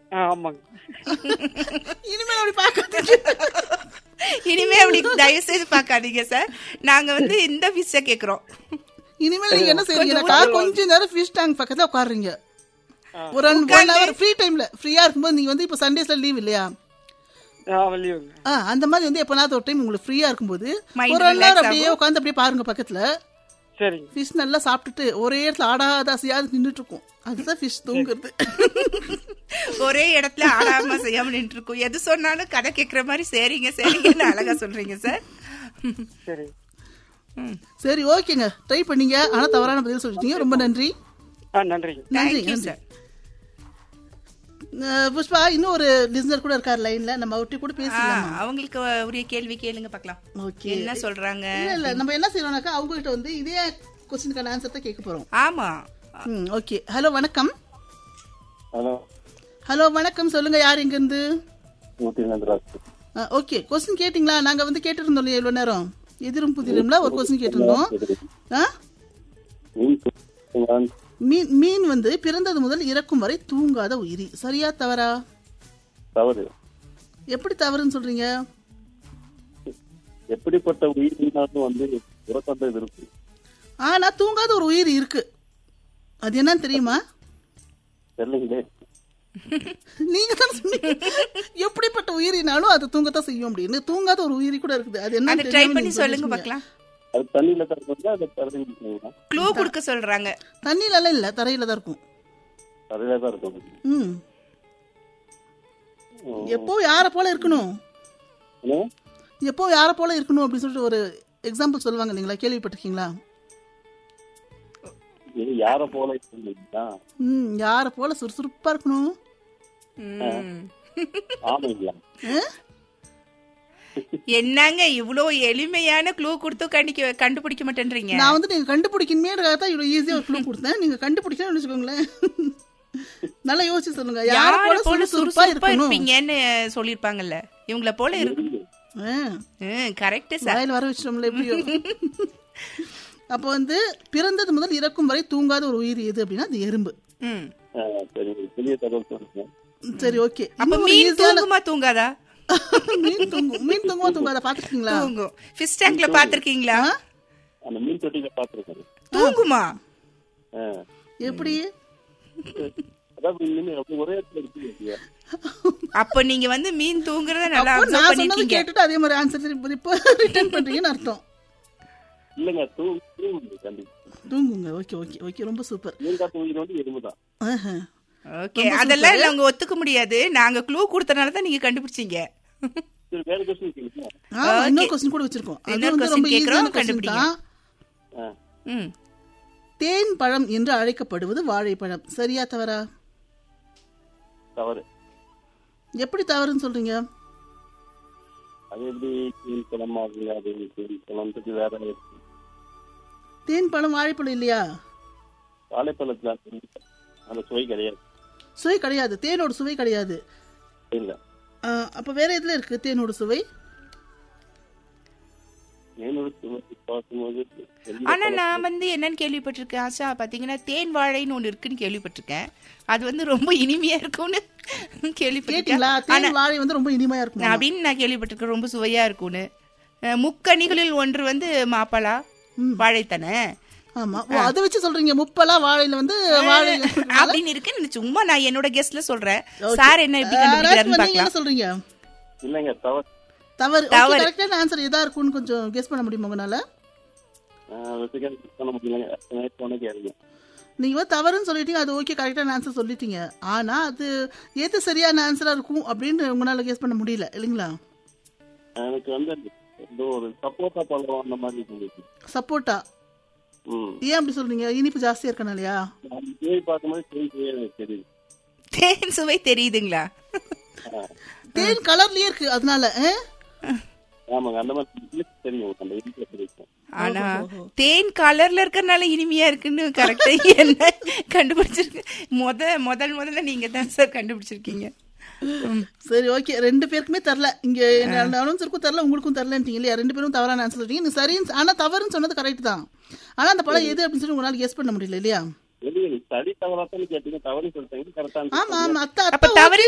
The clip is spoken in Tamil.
ஆ ஆமாங்க இனிமேல் அப்படி பார்க்காதீங்க இனிமே அப்படி தயவு செய்து பார்க்காதீங்க சார் நாங்க வந்து இந்த ஃபிஷ்ஷை கேக்குறோம் இனிமேல் நீங்க என்ன செய்றீங்கன்னாக்கா கொஞ்ச நேரம் ஃபிஷ் டேங்க் பக்கத்துல உட்காருங்க ஒரு ஒன் ஹவர் ஃப்ரீ டைம்ல ஃப்ரீயா இருக்கும்போது நீங்க வந்து இப்போ சண்டேஸ்ல லீவ் இல்லையா ஆ லீவுங்க ஆ அந்த மாதிரி வந்து எப்போனாவது ஒரு டைம் உங்களுக்கு ஃப்ரீயா இருக்கும்போது Mind ஒரு ஒன் relax ஹவர் அப்படியே உட்காந்து அப்படியே பாருங்க பக்கத்துல சரிங்க ஃபிஷ் நல்லா சாப்பிட்டுட்டு ஒரே இடத்துல ஆடாதாசியாவது நின்றுட்டு இருக்கும் அதுதான் ஃபிஷ் தூங்குறது ஒரே இடத்துல ஆடாம செய்யாம நின்று இருக்கோம் எது சொன்னாலும் கதை கேக்குற மாதிரி சரிங்க சரிங்கன்னு அழகா சொல்றீங்க சார் சரி சரி ஓகேங்க ட்ரை பண்ணீங்க ஆனா தவறான பதில் சொல்லிட்டீங்க ரொம்ப நன்றி ஆ நன்றிங்க நன்றி தேங்க்யூ நன்றி சார் அஹ் புஷ்பா இன்னும் ஒரு லிசனர் கூட இருக்கார் லைன்ல நம்ம அவர்கிட்ட கூட பேசலாம் அவங்களுக்கு உரிய கேள்வி கேளுங்க பார்க்கலாம் ஓகே என்ன சொல்றாங்க இல்ல இல்ல நம்ம என்ன செய்யறோம்னாக்கா அவங்க கிட்ட வந்து இதே கொஸ்டினுக்கான ஆன்சர் தான் கேட்க போறோம் ஆமா ம் ஓகே ஹலோ வணக்கம் ஹலோ ஹலோ வணக்கம் சொல்லுங்க யார் எங்க இருந்து ஊட்டி நந்தராஜ் ஓகே கொஸ்டின் கேட்டிங்களா நாங்க வந்து கேட்டிருந்தோம் இல்லையா இவ்வளவு நேரம் எதிரும் புதிரும்ல ஒரு கொஸ்டின் கேட்டிருந்தோம் ஆ? மீன் சுத்தம் மீன் மீன் வந்து பிறந்தது முதல் இறக்கும் வரை தூங்காத உயிரி சரியா தவறா தவறு எப்படி தவறுன்னு சொல்றீங்க எப்படிப்பட்ட உயிரினாலும் வந்து உறக்கத்தை இருக்கு ஆனா தூங்காத ஒரு உயிர் இருக்கு அது என்னன்னு தெரியுமா தெரியலங்களே நீங்க தான் சொன்னீங்க எப்படிப்பட்ட உயிரினாலும் அது தூங்கத்தான் செய்யும் அப்படின்னு தூங்காத ஒரு உயிரி கூட இருக்குது அது என்ன அதை ட்ரை பண்ணி சொல்லுங்க பார்க்கலாம் அது தண்ணியில தான் இருக்குங்களா அது தரையில இருக்குங்களா க்ளூ கொடுக்க சொல்றாங்க தண்ணியில எல்லாம் இல்ல தரையில தான் இருக்கும் தரையில தான் இருக்கும் ம் எப்போ யார போல இருக்கணும் என்ன? எப்போ யார போல இருக்கணும் அப்படின்னு சொல்லிட்டு ஒரு எக்ஸாம்பிள் சொல்லுவாங்க இல்லைங்களா கேள்விப்பட்டிருக்கீங்களா இது யார போல இருக்குங்களா ம் யார போல சுறுசுறுப்பா இருக்கணும் ம். ஆமைங்களா ஆ? என்னங்க இவ்ளோ எளிமையான க்ளூ கொடுத்து கண்டிக்க கண்டுபிடிக்க மாட்டேன்றீங்க நான் வந்து நீங்க கண்டுபிடிக்கணுமே தான் இவ்வளவு ஈஸியா ஒரு க்ளூ கொடுத்தேன் நீங்க கண்டுபிடிக்கணும்னு வச்சுக்கோங்களேன் நல்லா யோசிச்சு சொல்லுங்க யார யார போல போல சுறுசுறுப்பா சுறுசுறுப்பா இருக்கணும் இருப்பீங்கன்னு சொல்லிருப்பாங்கல்ல இவங்கள போல இருக்கு ஆ. கரெக்ட் சார் வாயில் வர வச்சிட்டோம்ல எப்படியோ அப்போ வந்து பிறந்தது முதல் இறக்கும் வரை தூங்காத ஒரு உயிர் எது அப்படின்னா அது எறும்பு ம் ஆ, சரி பெரிய தகவல் சொல்லுங்க சரி ஓகே அப்ப மீன் தூங்குமா தூங்காதா மீன் தூங்கும் மீன் தூங்குமா தூங்காத பாத்துருக்கீங்களா தூங்கும் ஃபிஷ் டேங்க்ல பாத்திருக்கீங்களா அந்த மீன் தொட்டியில பாத்துருக்காரு தூங்குமா எப்படி அதாவது மீன் அப்படி ஒரே இடத்துல இருக்கு இல்லையா? அப்ப நீங்க வந்து மீன் தூங்குறத நல்லா அப்போ அப்சர்வ் நான் சொன்னது பண்ணிருக்கீங்க கேட்டுட்டு அதே மாதிரி ஆன்சர் இப்போ ரிட்டர்ன் பண்றீங்கன்னு அர்த்தம் இல்லைங்க தூ தூங்குது கண்டிப்பா தூங்குங்க ஓகே ஓகே ஓகே ரொம்ப சூப்பர் மீன் காத்து உயிர் வந்து எறும்பு தான் ஆஹா. ஓகே அதெல்லாம் இல்ல அவங்க ஒத்துக்க முடியாது நாங்க க்ளூ கொடுத்தனால தான் நீங்க கண்டுபிடிச்சீங்க சரி வேற கொஸ்டின் கேளுங்க ஆ இன்னொரு கொஸ்டின் கூட வச்சிருக்கோம் அது இன்னொரு வந்து question ரொம்ப கேக்குறோம், ஈஸியான கொஸ்டின் கண்டுபிடிங்க. தான் ஆ, ம் தேன் பழம் என்று அழைக்கப்படுவது வாழைப்பழம் சரியா தவறா தவறு எப்படி தவறுன்னு சொல்றீங்க அது எப்படி மீன் குளம் ஆகுது அது மீன் குளத்துக்கு வேற இருக்கு. தேன் பழம் வாழைப்பழம் இல்லையா வாழைப்பழத்துல அந்த சுவை கிடையாது சுவை கிடையாது தேனோட சுவை கிடையாது இல்ல ஆ, அப்ப வேற எதுல இருக்கு தேனோட சுவை மீனோட சுவை பார்க்கும்போது எந்த ஆனா நான் வந்து என்னன்னு கேள்விப்பட்டிருக்கேன் ஆஷா பாத்தீங்கன்னா தேன் வாழைன்னு ஒண்ணு இருக்குன்னு கேள்விப்பட்டிருக்கேன் அது வந்து ரொம்ப இனிமையா இருக்கும்னு கேள்விப்பட்டிருக்கேன் கேட்டீங்களா தேன் வாழை வந்து ரொம்ப இனிமையா இருக்கும் நான் அப்படின்னு நான் கேள்விப்பட்டிருக்கேன் ரொம்ப சுவையா இருக்கும்னு அஹ், முக்கனிகளில் ஒன்று வந்து மாப்பழா வாழைத்தானே ஆமா ஓ அதை வச்சு சொல்றீங்க முப்பலா வாழையில வந்து வாழை அப்படின்னு இருக்கு நான் சும்மா நான் என்னோட கெஸ்ட்ல சொல்றேன் சார் என்ன எப்படி கண்டுபிடிக்கிறாருன்னு நீங்க பார்க்கலாம் என்ன சொல்றீங்க இல்லைங்க தவறு தவறு தவறு. கரெக்டான ஆன்சர் எதா இருக்கும்னு கொஞ்சம் கெஸ் பண்ண முடியுமா உங்களால வெற்றிகரம் பண்ண முடியலங்க நேற்று ஒன்று கேளுங்க நீங்க வந்து தவறுன்னு சொல்லிட்டீங்க அது ஓகே கரெக்டான ஆன்சர் சொல்லிட்டீங்க ஆனா அது எது சரியான ஆன்சரா இருக்கும் அப்படின்னு உங்களால கெஸ் பண்ண முடியல இல்லைங்களா எனக்கு வந்து ஏதோ ஒரு சப்போட்டா பழம் அந்த மாதிரி இருந்துச்சு சப்போட்டா ம் ஏன் அப்படி சொல்றீங்க இனிப்பு ஜாஸ்தியா இருக்கனாலயா நான் தேடி பார்க்கும்போது தேடி எனக்கு தெரியுது தேன் சுவை தெரியுதுங்களா தேன் கலர்லயே இருக்கு அதனால ஆ? ஆமாங்க அந்த மாதிரி தெரியும் அந்த இனிப்பு தெரியும் ஆனா தேன் கலர்ல இருக்கறனால இனிமையா இருக்குன்னு கரெக்டா என்ன கண்டுபிடிச்சிருக்கு முத முதல் முதல்ல நீங்க தான் சார் கண்டுபிடிச்சிருக்கீங்க ம். சரி ஓகே ரெண்டு பேருக்குமே தரல இங்க அனௌன்சருக்கும் தரல உங்களுக்கும் தரலன்றீங்க இல்லையா ரெண்டு பேரும் தவறான ஆன்சர் சொல்றீங்க நீங்க சரின்னு ஆனா தவறுன்னு சொன்னது கரெக்ட் தான் ஆனா அந்த பழம் எது அப்படின்னு சொல்லி உங்களால கெஸ் பண்ண முடியல இல்லையா வெளியே சரி தவறாத்தான்னு கேட்டீங்க தவறு சொல்லிட்டீங்க கரெக்டாக ஆமா ஆமா அத்தை அப்ப அத்தை தவறு